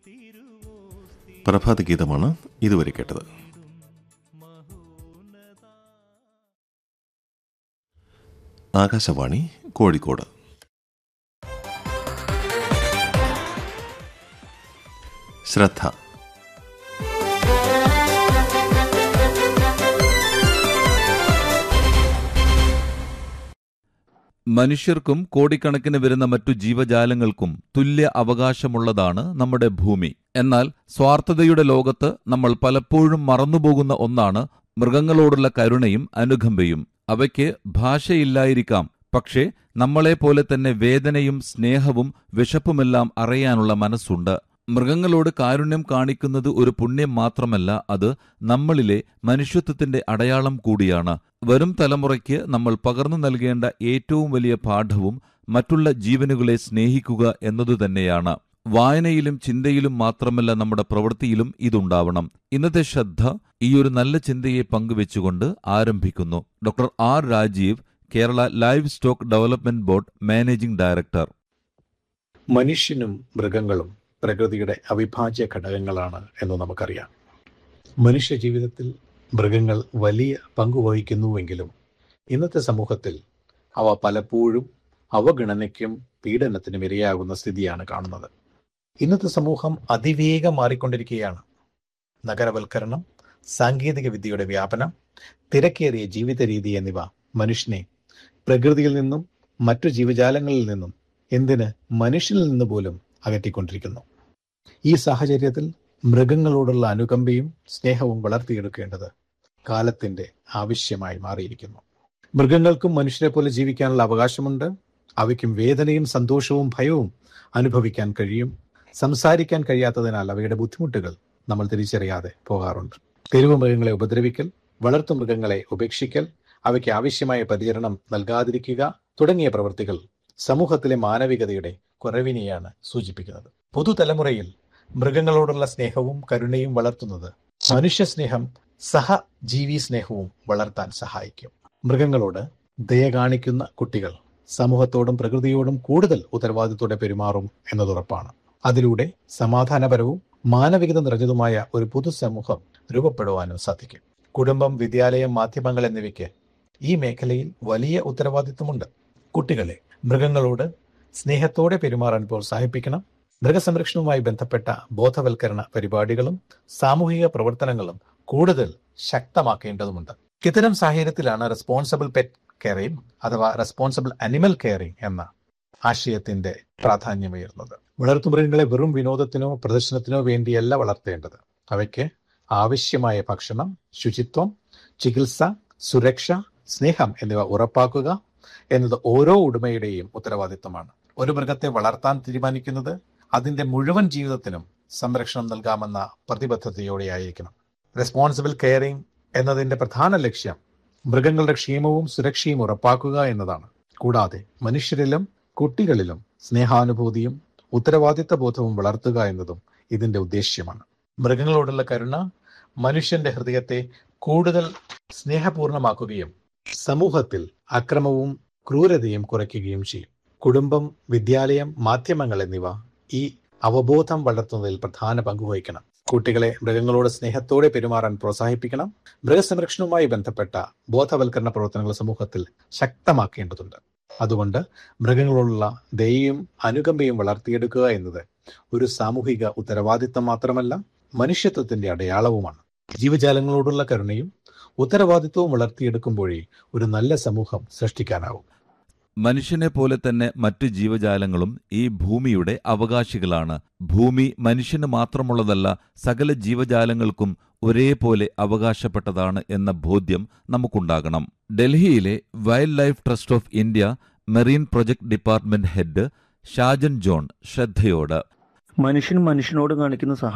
പ്രഭാത ഗീതമാണ് ഇതുവരെ കേട്ടത് ആകാശവാണി കോഴിക്കോട് ശ്രദ്ധ മനുഷ്യർക്കും കോടിക്കണക്കിന് വരുന്ന മറ്റു ജീവജാലങ്ങൾക്കും തുല്യ അവകാശമുള്ളതാണ് നമ്മുടെ ഭൂമി എന്നാൽ സ്വാർത്ഥതയുടെ ലോകത്ത് നമ്മൾ പലപ്പോഴും മറന്നുപോകുന്ന ഒന്നാണ് മൃഗങ്ങളോടുള്ള കരുണയും അനുകമ്പയും അവയ്ക്ക് ഭാഷയില്ലായിരിക്കാം പക്ഷേ നമ്മളെപ്പോലെ തന്നെ വേദനയും സ്നേഹവും വിശപ്പുമെല്ലാം അറിയാനുള്ള മനസ്സുണ്ട് മൃഗങ്ങളോട് കാരുണ്യം കാണിക്കുന്നത് ഒരു പുണ്യം മാത്രമല്ല അത് നമ്മളിലെ മനുഷ്യത്വത്തിന്റെ അടയാളം കൂടിയാണ് വരും തലമുറയ്ക്ക് നമ്മൾ പകർന്നു നൽകേണ്ട ഏറ്റവും വലിയ പാഠവും മറ്റുള്ള ജീവനുകളെ സ്നേഹിക്കുക എന്നതുതന്നെയാണ് വായനയിലും ചിന്തയിലും മാത്രമല്ല നമ്മുടെ പ്രവൃത്തിയിലും ഇതുണ്ടാവണം ഇന്നത്തെ ശ്രദ്ധ ഈ ഒരു നല്ല ചിന്തയെ പങ്കുവെച്ചുകൊണ്ട് ആരംഭിക്കുന്നു doctor R Rajeev Kerala livestock development board managing director മനുഷ്യനും മൃഗങ്ങളും പ്രകൃതിയുടെ അവിഭാജ്യ ഘടകങ്ങളാണ് എന്ന് നമുക്കറിയാം മനുഷ്യ ജീവിതത്തിൽ മൃഗങ്ങൾ വലിയ പങ്ക് വഹിക്കുന്നുവെങ്കിലും ഇന്നത്തെ സമൂഹത്തിൽ അവ പലപ്പോഴും അവഗണനയ്ക്കും പീഡനത്തിനും ഇരയാകുന്ന സ്ഥിതിയാണ് കാണുന്നത് ഇന്നത്തെ സമൂഹം അതിവേഗം മാറിക്കൊണ്ടിരിക്കുകയാണ് നഗരവൽക്കരണം സാങ്കേതിക വിദ്യയുടെ വ്യാപനം തിരക്കേറിയ ജീവിത രീതി എന്നിവ മനുഷ്യനെ പ്രകൃതിയിൽ നിന്നും മറ്റു ജീവജാലങ്ങളിൽ നിന്നും എന്തിന് മനുഷ്യനിൽ നിന്ന് പോലും അകറ്റിക്കൊണ്ടിരിക്കുന്നു ഈ സാഹചര്യത്തിൽ മൃഗങ്ങളോടുള്ള അനുകമ്പയും സ്നേഹവും വളർത്തിയെടുക്കേണ്ടത് കാലത്തിന്റെ ആവശ്യമായി മാറിയിരിക്കുന്നു മൃഗങ്ങൾക്കും മനുഷ്യരെ പോലെ ജീവിക്കാനുള്ള അവകാശമുണ്ട് അവയ്ക്കും വേദനയും സന്തോഷവും ഭയവും അനുഭവിക്കാൻ കഴിയും സംസാരിക്കാൻ കഴിയാത്തതിനാൽ അവയുടെ ബുദ്ധിമുട്ടുകൾ നമ്മൾ തിരിച്ചറിയാതെ പോകാറുണ്ട് തെരുവ് മൃഗങ്ങളെ ഉപദ്രവിക്കൽ വളർത്തു മൃഗങ്ങളെ ഉപേക്ഷിക്കൽ അവയ്ക്ക് ആവശ്യമായ പരിചരണം നൽകാതിരിക്കുക തുടങ്ങിയ പ്രവൃത്തികൾ സമൂഹത്തിലെ മാനവികതയുടെ കുറവിനെയാണ് സൂചിപ്പിക്കുന്നത് പുതുതലമുറയിൽ മൃഗങ്ങളോടുള്ള സ്നേഹവും കരുണയും വളർത്തുന്നത് മനുഷ്യ സ്നേഹം സഹജീവി സ്നേഹവും വളർത്താൻ സഹായിക്കും മൃഗങ്ങളോട് ദയ കാണിക്കുന്ന കുട്ടികൾ സമൂഹത്തോടും പ്രകൃതിയോടും കൂടുതൽ ഉത്തരവാദിത്തോടെ പെരുമാറും എന്നതുറപ്പാണ് അതിലൂടെ സമാധാനപരവും മാനവികത നിറഞ്ഞതുമായ ഒരു പൊതുസമൂഹം രൂപപ്പെടുവാനും സാധിക്കും കുടുംബം വിദ്യാലയം മാധ്യമങ്ങൾ എന്നിവയ്ക്ക് ഈ മേഖലയിൽ വലിയ ഉത്തരവാദിത്വമുണ്ട് കുട്ടികളെ മൃഗങ്ങളോട് സ്നേഹത്തോടെ പെരുമാറാൻ പ്രോത്സാഹിപ്പിക്കണം മൃഗസംരക്ഷണവുമായി ബന്ധപ്പെട്ട ബോധവൽക്കരണ പരിപാടികളും സാമൂഹിക പ്രവർത്തനങ്ങളും കൂടുതൽ ശക്തമാക്കേണ്ടതുണ്ട് ഇത്തരം സാഹചര്യത്തിലാണ് റെസ്പോൺസിബിൾ പെറ്റ് കെയറിംഗ് അഥവാ റെസ്പോൺസിബിൾ അനിമൽ കെയറിംഗ് എന്ന ആശയത്തിന്റെ പ്രാധാന്യമുയർന്നത് വളർത്തുമൃഗങ്ങളെ വെറും വിനോദത്തിനോ പ്രദർശനത്തിനോ വേണ്ടിയല്ല വളർത്തേണ്ടത് അവയ്ക്ക് ആവശ്യമായ ഭക്ഷണം ശുചിത്വം ചികിത്സ സുരക്ഷ സ്നേഹം എന്നിവ ഉറപ്പാക്കുക എന്നത് ഓരോ ഉടമയുടെയും ഉത്തരവാദിത്തമാണ് ഒരു മൃഗത്തെ വളർത്താൻ തീരുമാനിക്കുന്നത് അതിന്റെ മുഴുവൻ ജീവിതത്തിനും സംരക്ഷണം നൽകാമെന്ന പ്രതിബദ്ധതയോടെയായിരിക്കണം റെസ്പോൺസിബിൾ കെയറിംഗ് എന്നതിന്റെ പ്രധാന ലക്ഷ്യം മൃഗങ്ങളുടെ ക്ഷേമവും സുരക്ഷയും ഉറപ്പാക്കുക എന്നതാണ് കൂടാതെ മനുഷ്യരിലും കുട്ടികളിലും സ്നേഹാനുഭൂതിയും ഉത്തരവാദിത്ത ബോധവും വളർത്തുക എന്നതും ഇതിന്റെ ഉദ്ദേശ്യമാണ് മൃഗങ്ങളോടുള്ള കരുണ മനുഷ്യന്റെ ഹൃദയത്തെ കൂടുതൽ സ്നേഹപൂർണമാക്കുകയും സമൂഹത്തിൽ അക്രമവും ക്രൂരതയും കുറയ്ക്കുകയും ചെയ്യും കുടുംബം വിദ്യാലയം മാധ്യമങ്ങൾ എന്നിവ ഈ അവബോധം വളർത്തുന്നതിൽ പ്രധാന പങ്ക് വഹിക്കണം കുട്ടികളെ മൃഗങ്ങളോട് സ്നേഹത്തോടെ പെരുമാറാൻ പ്രോത്സാഹിപ്പിക്കണം മൃഗസംരക്ഷണവുമായി ബന്ധപ്പെട്ട ബോധവൽക്കരണ പ്രവർത്തനങ്ങൾ സമൂഹത്തിൽ ശക്തമാക്കേണ്ടതുണ്ട് അതുകൊണ്ട് മൃഗങ്ങളോടുള്ള ദയയും അനുകമ്പയും വളർത്തിയെടുക്കുക എന്നത് ഒരു സാമൂഹിക ഉത്തരവാദിത്തം മാത്രമല്ല മനുഷ്യത്വത്തിന്റെ അടയാളവുമാണ് ജീവജാലങ്ങളോടുള്ള കരുണയും ഉത്തരവാദിത്വവും വളർത്തിയെടുക്കുമ്പോഴേ ഒരു നല്ല സമൂഹം സൃഷ്ടിക്കാനാവും മനുഷ്യനെ പോലെ തന്നെ മറ്റു ജീവജാലങ്ങളും ഈ ഭൂമിയുടെ അവകാശികളാണ് ഭൂമി മനുഷ്യന് മാത്രമുള്ളതല്ല സകല ജീവജാലങ്ങൾക്കും ഒരേപോലെ അവകാശപ്പെട്ടതാണ് എന്ന ബോധ്യം നമുക്കുണ്ടാകണം ഡൽഹിയിലെ wildlife trust of India marine project department head Shajan John ശ്രദ്ധയോട് മനുഷ്യൻ മനുഷ്യനോട് കാണിക്കുന്ന സഹായം